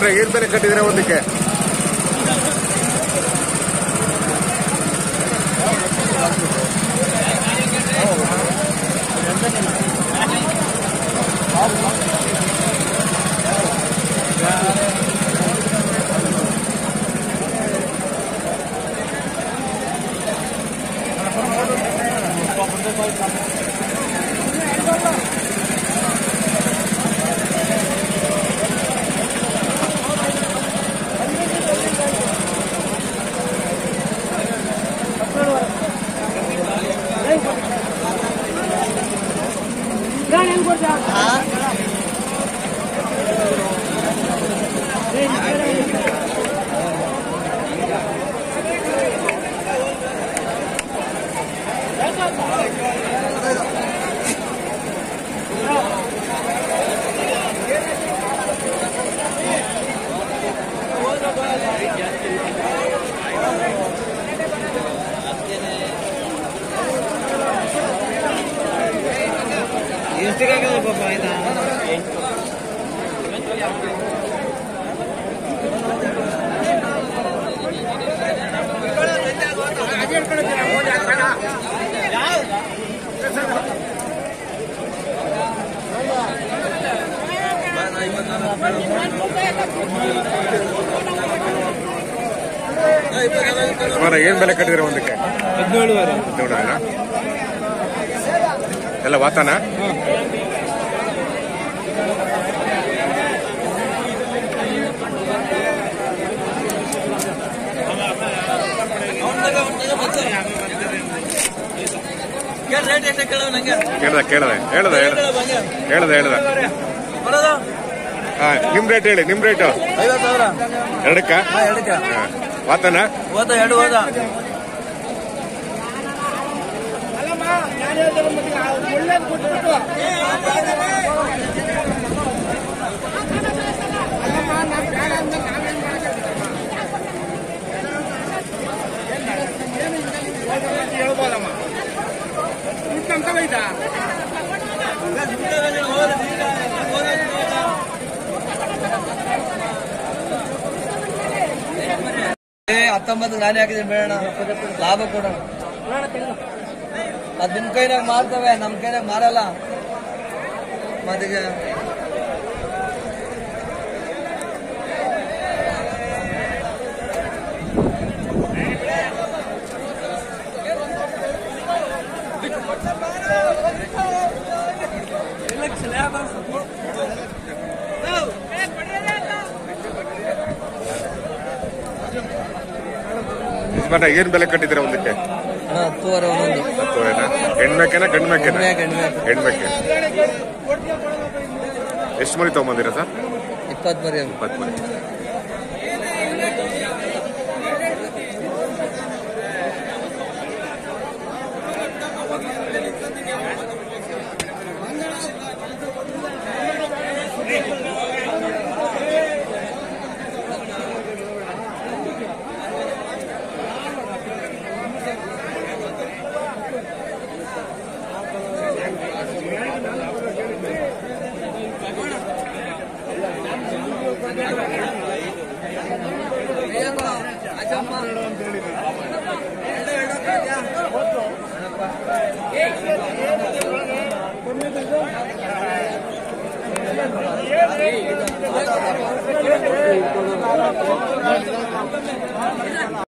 ಯಜಮಾನ ಏನ್ ಬೆಲೆ ಕಟ್ಟಿದ್ರೆ ಒಂದಕ್ಕೆ ಯಜಮಾನ ಏನ್ ಬೆಲೆ ಕಟ್ಟಿದ್ರೆ ಒಂದಕ್ಕೆ ಹದಿನೇಳುವರೆ ನೋಡೋಣ ಎಲ್ಲ ವಾತಾನ ಕೇಳ್ದ ಕೇಳ್ದ ಹೇಳ್ದ ಹೇಳ್ದ ಹೇಳ್ದ ಹೇಳ್ದ ಹಾ ನಿಮ್ ರೇಟ್ ಹೇಳಿ ನಿಮ್ ರೇಟು ಐವತ್ತು ಸಾವಿರ ಎರಡಕ್ಕ ಎರಡಕ್ಕೆ ಹಾ. ವಾತಾನ ಹೋದ ಎರಡು ಹೋದ ಏ ಹತ್ತೊಂಬತ್ತು ನಾನೇ ಹಾಕಿದ್ದೀನಿ ಬೇಡ ಲಾಭ ಕೊಡೋಣ ಅದ್ ನಿಮ್ ಕೈನಾಗ ಮಾರ್ತವೆ ನಮ್ ಕೈನಾಗ ಮಾರಲ್ಲ ಮತ್ತೀಗ ಯಜಮಾನ ಏನ್ ಬೆಲೆ ಕಟ್ಟಿದ್ರೆ ಒಂದಕ್ಕೆ ಹಾ, ಹತ್ತುವರೆ ಒಂದೊಂದು ಹತ್ತುವರೆನಾ ಹೆಣ್ಮೇಕೆನಾ ಗಂಡು ಮೇಕೆನಾ ಹೆಣ್ಮ್ಯಾಕ್ ಹೆಣ್ಮ್ಯಾಕ್ ಹೆಣ್ಮೇಕೆ ಎಷ್ಟು ಮರಿ ತಗೊಂಬಂದಿರ ಸರ್ ಇಪ್ಪತ್ತು ಮರಿ ಅವು. ಇಪ್ಪತ್ತು ಮರಿ